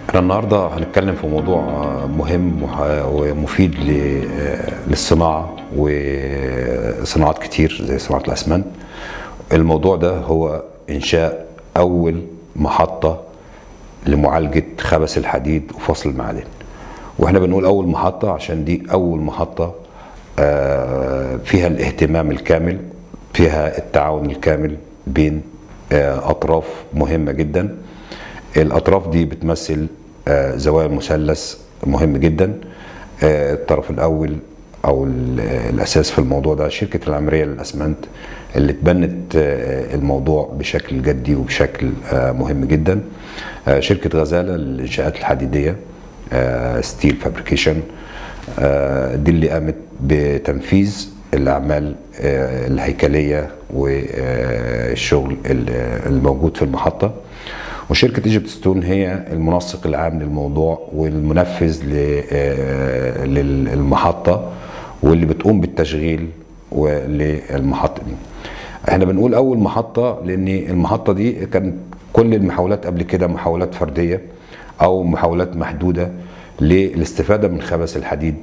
احنا النهارده هنتكلم في موضوع مهم وح- ومفيد ل- للصناعه وصناعات كتير زي صناعه الاسمنت. الموضوع ده هو انشاء اول محطه لمعالجه خبث الحديد وفصل المعادن. واحنا بنقول اول محطه عشان دي اول محطه آه، فيها الاهتمام الكامل فيها التعاون الكامل بين آه، اطراف مهمه جدا الاطراف دي بتمثل آه، زوايا المثلث مهم جدا آه، الطرف الاول او ال- الاساس في الموضوع ده شركه العمريه للاسمنت اللي تبنت آه، الموضوع بشكل جدي وبشكل آه، مهم جدا آه، شركه غزاله للانشاءات الحديديه ستيل فابريكيشن دي اللي قامت بتنفيذ الاعمال آه، الهيكليه والشغل الموجود في المحطه وشركه ايجيبت ستون هي المنسق العام للموضوع والمنفذ ل- آه، للمحطه واللي بتقوم بالتشغيل للمحطه دي. احنا بنقول اول محطه لان المحطه دي كانت كل المحاولات قبل كده محاولات فرديه او محاولات محدوده للاستفاده من خبث الحديد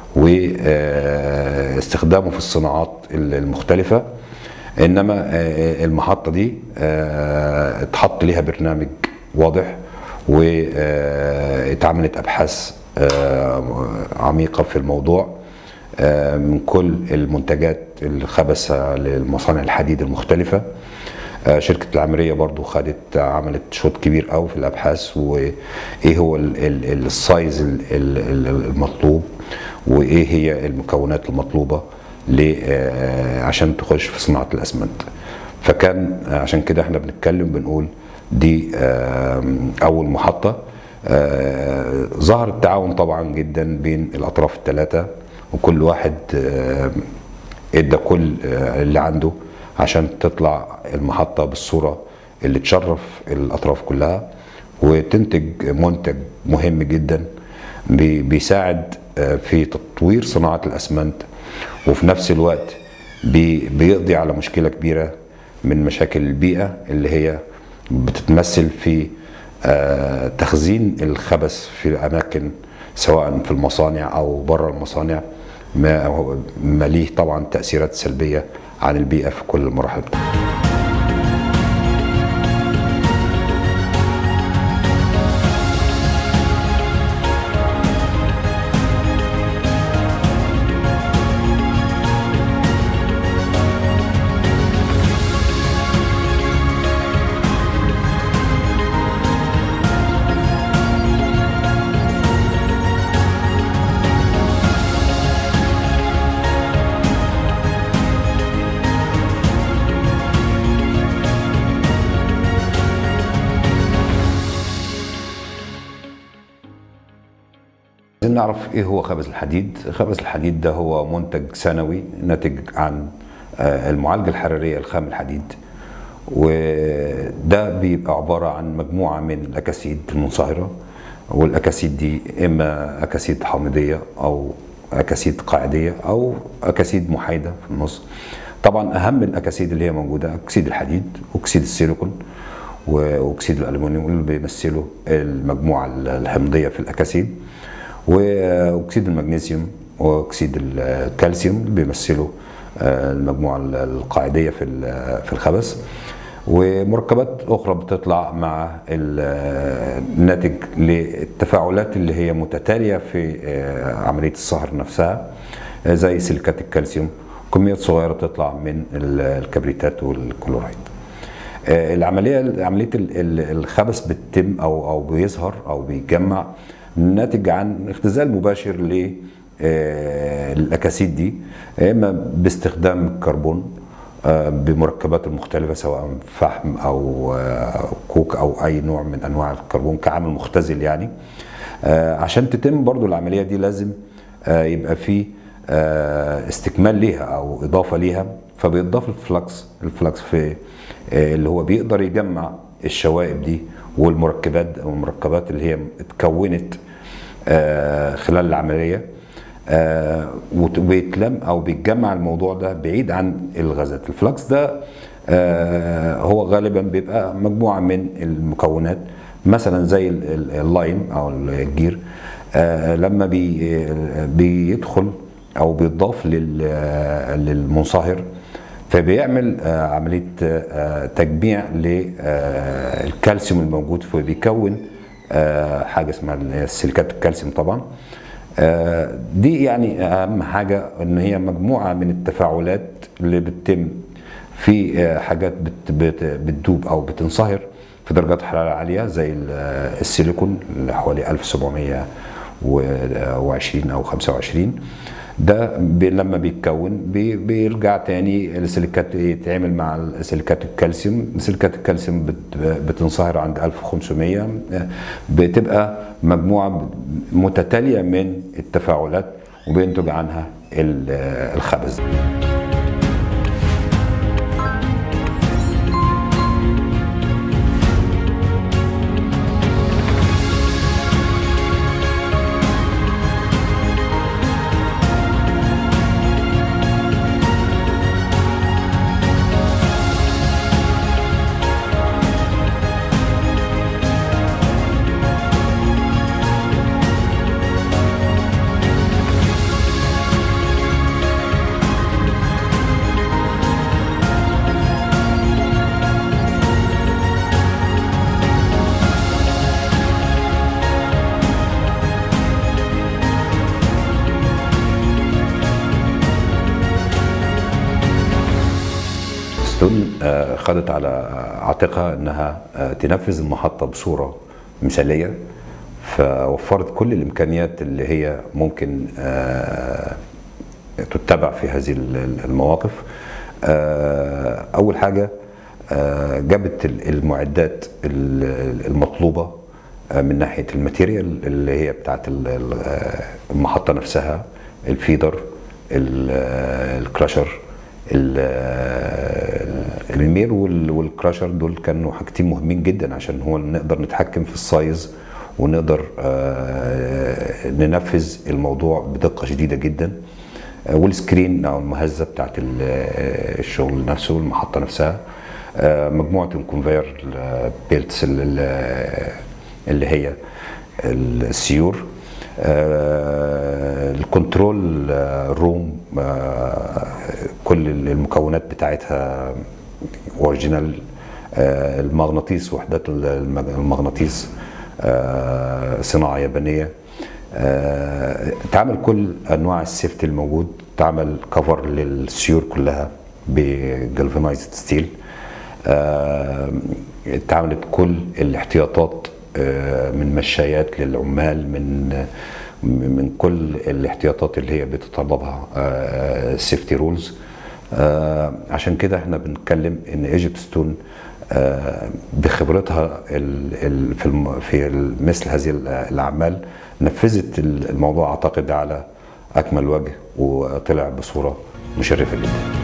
واستخدامه في الصناعات المختلفه انما آه، المحطه دي آه، اتحط ليها برنامج واضح واتعملت ابحاث آه، عميقه في الموضوع آه، من كل المنتجات الخبثه للمصانع الحديد المختلفه آه، شركة العمرية برضو خدت عملت شوط كبير قوي في الأبحاث وإيه هو ال- ال- السايز ال- ال- ال- المطلوب وإيه هي المكونات المطلوبة ل- آه، عشان تخش في صناعة الأسمنت فكان آه، عشان كده احنا بنتكلم بنقول دي آم، أول محطة آه، ظهر التعاون طبعا جدا بين الأطراف الثلاثة وكل واحد آم، ادى كل آه، اللي عنده عشان تطلع المحطه بالصوره اللي تشرف الاطراف كلها وتنتج منتج مهم جدا بي- بيساعد آه، في تطوير صناعه الاسمنت وفي نفس الوقت بي- بيقضي على مشكله كبيره من مشاكل البيئه اللي هي بتتمثل في آه، تخزين الخبث في اماكن سواء في المصانع او بره المصانع ما هو- ما ليه طبعا تاثيرات سلبيه عن البيئه في كل المراحل عايزين نعرف ايه هو خبز الحديد خبز الحديد ده هو منتج سنوي ناتج عن آه، المعالجه الحراريه لخام الحديد وده بيبقى عباره عن مجموعه من الاكاسيد المنصهره والاكاسيد دي اما اكاسيد حامضيه او اكاسيد قاعديه او اكاسيد محايده في النص طبعا اهم الاكاسيد اللي هي موجوده اكسيد الحديد واكسيد السيليكون واكسيد الالومنيوم اللي بيمثلوا المجموعه الحمضيه في الاكاسيد واكسيد المغنيسيوم واكسيد الكالسيوم اللي بيمثلوا آه، المجموعه القاعديه في ال- في الخبث ومركبات اخرى بتطلع مع ال- الناتج للتفاعلات اللي هي متتاليه في آه، عمليه الصهر نفسها آه، زي سيليكات الكالسيوم كميات صغيره تطلع من ال- الكبريتات والكلورايد آه، العمليه عمليه ال- ال- الخبث بتتم او او بيظهر او بيتجمع ناتج عن اختزال مباشر ل آه، الاكاسيد دي اما باستخدام الكربون آه، بمركبات المختلفه سواء فحم او آه، كوك او اي نوع من انواع الكربون كعامل مختزل يعني آه، عشان تتم برضو العمليه دي لازم آه، يبقى في آه، استكمال ليها او اضافه ليها فبيضاف الفلكس الفلكس في آه، اللي هو بيقدر يجمع الشوائب دي والمركبات او المركبات اللي هي اتكونت آه، خلال العمليه آه، وت- وبيتلم او بيتجمع الموضوع ده بعيد عن الغازات الفلكس ده آه، هو غالبا بيبقى مجموعه من المكونات مثلا زي ال- ال- اللايم او الجير آه، لما بي بيدخل او بيضاف لل- للمنصهر فبيعمل آه، عمليه آه، تجميع للكالسيوم الموجود فبيكون آه، حاجه اسمها السيليكات الكالسيوم طبعا آه، دي يعني اهم حاجه ان هي مجموعه من التفاعلات اللي بتتم في آه، حاجات بت بت بتدوب او بتنصهر في درجات حراره عاليه زي ال- آه، السيليكون اللي حوالي 1720 او 25 ده بي لما بيتكون بي بيرجع تاني السيليكات يتعامل مع سيليكات الكالسيوم سيليكات الكالسيوم بت بتنصهر عند 1500 بتبقى مجموعه متتاليه من التفاعلات وبينتج عنها ال- الخبز ستون آه، خدت على عاتقها انها آه، تنفذ المحطه بصوره مثاليه فوفرت كل الامكانيات اللي هي ممكن آه، تتبع في هذه ال- المواقف آه، اول حاجه آه، جابت ال- المعدات ال- المطلوبه آه، من ناحيه الماتيريال اللي هي بتاعت ال- ال- آه، المحطه نفسها الفيدر ال- آه، الكراشر ال- المير وال- والكراشر دول كانوا حاجتين مهمين جدا عشان هو نقدر نتحكم في السايز ونقدر آه، ننفذ الموضوع بدقه شديده جدا آه، والسكرين او المهزه بتاعت ال- آه، الشغل نفسه المحطه نفسها آه، مجموعه الكونفير بيلتس اللي هي السيور آه، الكنترول آه، روم آه، كل المكونات بتاعتها اوريجينال آه، المغناطيس وحدات المج- المغناطيس آه، صناعه يابانيه آه، تعمل كل انواع السيفتي الموجود تعمل كفر للسيور كلها بجلفنايزد ستيل آه، اتعملت كل الاحتياطات آه، من مشايات للعمال من من كل الاحتياطات اللي هي بتتطلبها السيفتي رولز عشان كده احنا بنتكلم ان ايجيبت ستون آه، بخبرتها ال- ال- في الم- في ال- مثل هذه ال- الاعمال نفذت الموضوع اعتقد على اكمل وجه وطلع بصوره مشرفه جدا